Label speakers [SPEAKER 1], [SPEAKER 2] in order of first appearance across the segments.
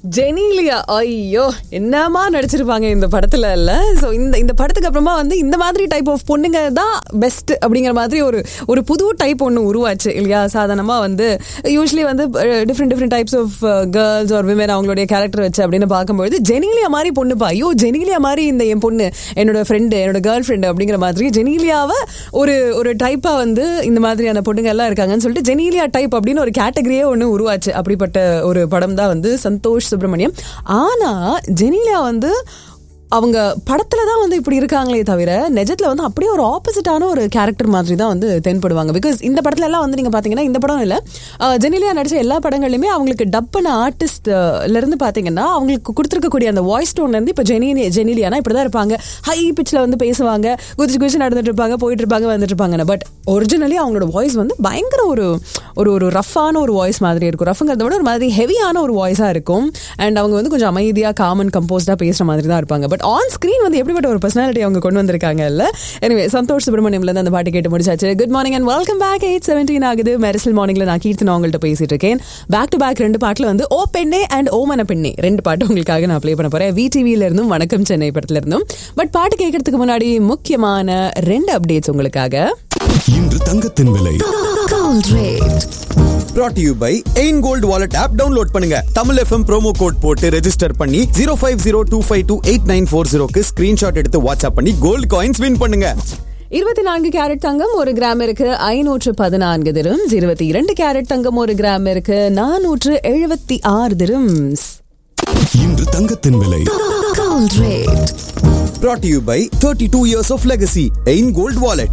[SPEAKER 1] ஜெனிலியா ஐயோ என்னமா நடிச்சிருப்பாங்க இந்த படத்துல இல்ல சோ இந்த இந்த படத்துக்கு அப்புறமா வந்து இந்த மாதிரி டைப் ஆஃப் பொண்ணுங்க தான் பெஸ்ட் அப்படிங்கிற மாதிரி ஒரு ஒரு புது டைப் ஒன்று உருவாச்சு இல்லையா சாதாரணமா வந்து யூஸ்வலி வந்து different different types of girls ஒரு விமன் அவங்களுடைய கேரக்டர் வச்சு அப்படின்னு பார்க்கும்போது ஜெனிலியா மாதிரி பொண்ணுப்பா ஐயோ ஜெனிலியா மாதிரி இந்த என் பொண்ணு என்னோட ஃப்ரெண்டு என்னோட கேர்ள் ஃப்ரெண்டு அப்படிங்கிற மாதிரி ஜெனிலியாவை ஒரு ஒரு டைப்பா வந்து இந்த மாதிரியான பொண்ணுங்க எல்லாம் இருக்காங்கன்னு சொல்லிட்டு ஜெனிலியா டைப் அப்படின்னு ஒரு கேட்டகரியே ஒன்று உருவாச்சு அப்படிப்பட்ட ஒரு படம் தான் வந்து சந்தோஷ் சுப்பிரமணியம் ஆனா ஜெனிலியா வந்து அவங்க படத்துல தான் வந்து இப்படி இருக்காங்களே தவிர நிஜத்துல வந்து அப்படியே ஒரு ஆப்போசிட்டான ஒரு கேரக்டர் மாதிரி தான் வந்து தென்படுவாங்க பிகாஸ் இந்த படத்துல எல்லாம் வந்து நீங்க பாத்தீங்கன்னா இந்த படம் இல்ல அஹ், ஜெனிலியா நடிச்ச எல்லா படங்கள்லயுமே அவங்களுக்கு டப் பண்ண ஆர்டிஸ்ட்ல இருந்து பாத்தீங்கன்னா அவங்களுக்கு கொடுத்துருக்கக்கூடிய அந்த வாய்ஸ் டோன்ல இருந்து இப்ப ஜெனி ஜெனிலியானா இப்படிதான் இருப்பாங்க ஹை பிச்ல வந்து பேசுவாங்க குதிச்சு குதிச்சு நடந்துட்டு இருப்பாங்க போயிட்டு இருப்பாங்க வந்துட்டு இருப்பாங்க பட் ஒரிஜினலி அவங்களோட வாய்ஸ் வந்து பயங்கர ஒரு ஒரு ஒரு ரஃப்பான ஒரு வாய்ஸ் மாதிரி இருக்கும் ரஃப்ங்கிறத விட ஒரு மாதிரி ஹெவியான ஒரு வாய்ஸா இருக்கும் அண்ட் அவங்க வந்து கொஞ்சம் அமைதியா காமன் கம்போஸ்டா பேசுற மாதிரி தான் இருப்பாங்க பட் ஆன் ஸ்கிரீன் வந்து எப்படிப்பட்ட ஒரு பர்சனாலிட்டி அவங்க கொண்டு வந்திருக்காங்க இல்ல எனவே சந்தோஷ் சுப்பிரமணியம்ல இருந்து அந்த பாட்டு கேட்டு முடிச்சாச்சு good morning and welcome back eight seventeen ஆகுது மெரிசல் மார்னிங்ல நான் கீர்த்தனா உங்கள்கிட்ட பேசிட்டு இருக்கேன் பேக் டு பேக் ரெண்டு பாட்டுல வந்து ஓ பெண்ணே அண்ட் ஓ மன பெண்ணே ரெண்டு பாட்டு உங்களுக்காக நான் ப்ளே பண்ண போறேன் விடிவில இருந்தும் வணக்கம் சென்னை படத்துல இருந்தும் பட் பாட்டு கேட்கறதுக்கு முன்னாடி முக்கியமான ரெண்டு அப்டேட்ஸ் உங்களுக்காக
[SPEAKER 2] இன்று தங்கத்தின் விலை
[SPEAKER 3] Gold rate.
[SPEAKER 4] brought to you by Ain gold wallet app download பண்ணுங்க தமிழ் எஃப்எம் ப்ரோமோ கோட் போட்டு ரெஜிஸ்டர் பண்ணி zero five zero two five two eight nine four ஜீரோக்கு ஸ்கிரீன்ஷாட் எடுத்து வாட்ஸ்அப் பண்ணி கோல்டு காயின்ஸ் வின் பண்ணுங்க
[SPEAKER 1] இருபத்தி நான்கு கேரட் தங்கம் ஒரு கிராம் இருக்கு ஐநூற்று பதினான்கு திரம்ஸ் இருபத்தி இரண்டு கேரட் தங்கம் ஒரு கிராம் இருக்கு நானூற்று எழுபத்தி ஆறு திரம்ஸ்
[SPEAKER 2] இன்று தங்கத்தின் விலை
[SPEAKER 3] Gold rate.
[SPEAKER 4] brought to you by thirty two years of legacy Ain gold wallet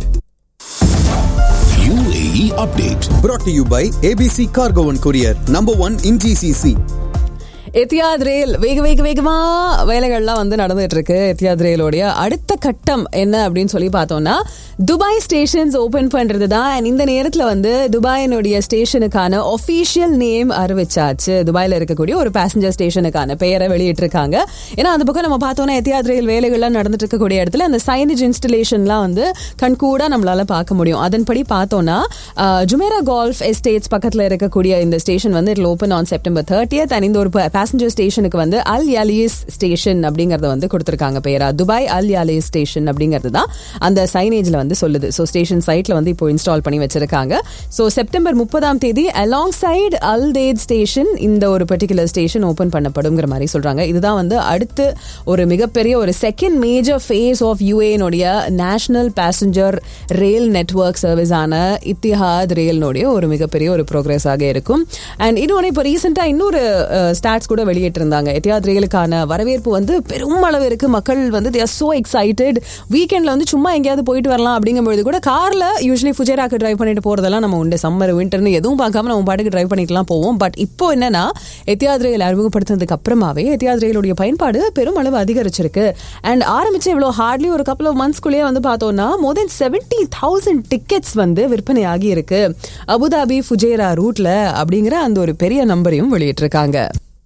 [SPEAKER 2] UAE update
[SPEAKER 4] brought to you by ABC cargo one courier number one in GCC
[SPEAKER 1] Etihad rail வேக வேக வேகமா வேலைகள்லாம் வந்து நடந்துட்டு இருக்கு எத்தியாத் ரயிலோடைய அடுத்த கட்டம் என்ன அப்படின்னு சொல்லி பார்த்தோம்னா துபாய் ஸ்டேஷன்ஸ் ஓபன் பண்றது தான் And இந்த நேரத்துல வந்து துபாயினுடைய ஸ்டேஷனுக்கான ஒஃபீஷியல் நேம் அறிவிச்சாச்சு துபாயில இருக்கக்கூடிய ஒரு பேசஞ்சர் ஸ்டேஷனுக்கான பெயரை வெளியிட்டிருக்காங்க ஏன்னா அந்த பக்கம் நம்ம பார்த்தோம்னா எத்தியாத் ரயில் வேலைகள்லாம் நடந்துட்டு இருக்கக்கூடிய இடத்துல அந்த சைனேஜ் இன்ஸ்டலேஷன்லாம் வந்து கண்கூடா நம்மளால பார்க்க முடியும் அதன்படி பார்த்தோம்னா அஹ், ஜுமேரா கால்ஃப் எஸ்டேட்ஸ் பக்கத்துல இருக்கக்கூடிய இந்த ஸ்டேஷன் வந்து it'll open on September thirtieth and இந்த ஒரு பேசஞ்சர் ஸ்டேஷனுக்கு வந்து அல் யாலிஸ் ஸ்டேஷன் அப்படிங்கறத வந்து கொடுத்திருக்காங்க பேரா துபாய் அல் யாலிஸ் ஸ்டேஷன் அப்படிங்கிறது தான் அந்த சைனேஜ்ல வந்து சொல்லுது ஸோ ஸ்டேஷன் சைட்ல வந்து இப்போ இன்ஸ்டால் பண்ணி வச்சிருக்காங்க ஸோ செப்டம்பர் முப்பதாம் தேதி alongside Al Dhaid station இந்த ஒரு பர்டிகுலர் ஸ்டேஷன் ஓபன் பண்ணப்படுங்கிற மாதிரி சொல்றாங்க இதுதான் வந்து அடுத்து ஒரு மிகப்பெரிய ஒரு செகண்ட் மேஜர் ஃபேஸ் ஆஃப் யூஏனுடைய நேஷனல் பேசஞ்சர் ரயில் நெட்வொர்க் சர்வீஸான இத்திஹாத் ரயில்னுடைய ஒரு மிகப்பெரிய ஒரு ப்ரோக்ரஸ் ஆக இருக்கும் அண்ட் இன்னொன்று இப்போ ரீசெண்டாக இன்னொரு ஸ்டாட்ஸ் கூட வெளியிட்டிருந்தாங்க எத்தியாத் ரயிலுக்கான வரவேற்பு வந்து பெரும் அளவு இருக்கு மக்கள் வந்து தேர் சோ எக்ஸைட்டட் வீக்கெண்ட்ல வந்து சும்மா எங்கேயாவது போயிட்டு வரலாம் அப்படிங்கும்போது கூட கார்ல யூஸ்வலி ஃபுஜேராக்கு டிரைவ் பண்ணிட்டு போறதெல்லாம் நம்ம உண்டு சம்மர் விண்டர்னு எதுவும் பார்க்காம நம்ம பாட்டுக்கு டிரைவ் பண்ணிட்டுலாம் போவோம் பட் இப்போ என்னன்னா எத்தியாத் ரயில் அறிமுகப்படுத்தினதுக்கு அப்புறமாவே எத்தியாத் ரயிலுடைய பயன்பாடு பெரும் அளவு அதிகரிச்சிருக்கு அண்ட் ஆரம்பிச்சு இவ்வளோ ஹார்ட்லி ஒரு கப்பல் ஆஃப் மந்த்ஸ்க்குள்ளேயே வந்து பார்த்தோம்னா more than seventy thousand tickets வந்து விற்பனை ஆகி இருக்கு அபுதாபி ஃபுஜேரா ரூட்ல அப்படிங்கிற அந்த ஒரு பெரிய நம்பரையும் வெளியிட்டிருக்காங்க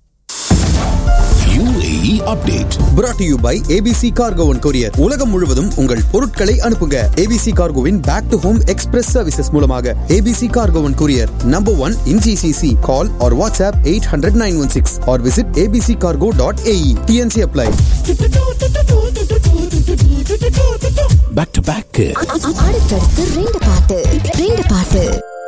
[SPEAKER 2] UAE update
[SPEAKER 4] brought to you by ABC cargo one courier உலகம் முழுவதும் உங்கள் பொருட்களை அனுப்புங்க ஏபிசி கார்கோவின் back to home express services மூலமாக ABC cargo one courier number one in GCC call or WhatsApp eight hundred nine one six or visit ABC cargo dot AE TNC apply
[SPEAKER 2] back to back
[SPEAKER 3] அடுத்தடுத்து ரெண்டு பாட்டு ரெண்டு பாட்டு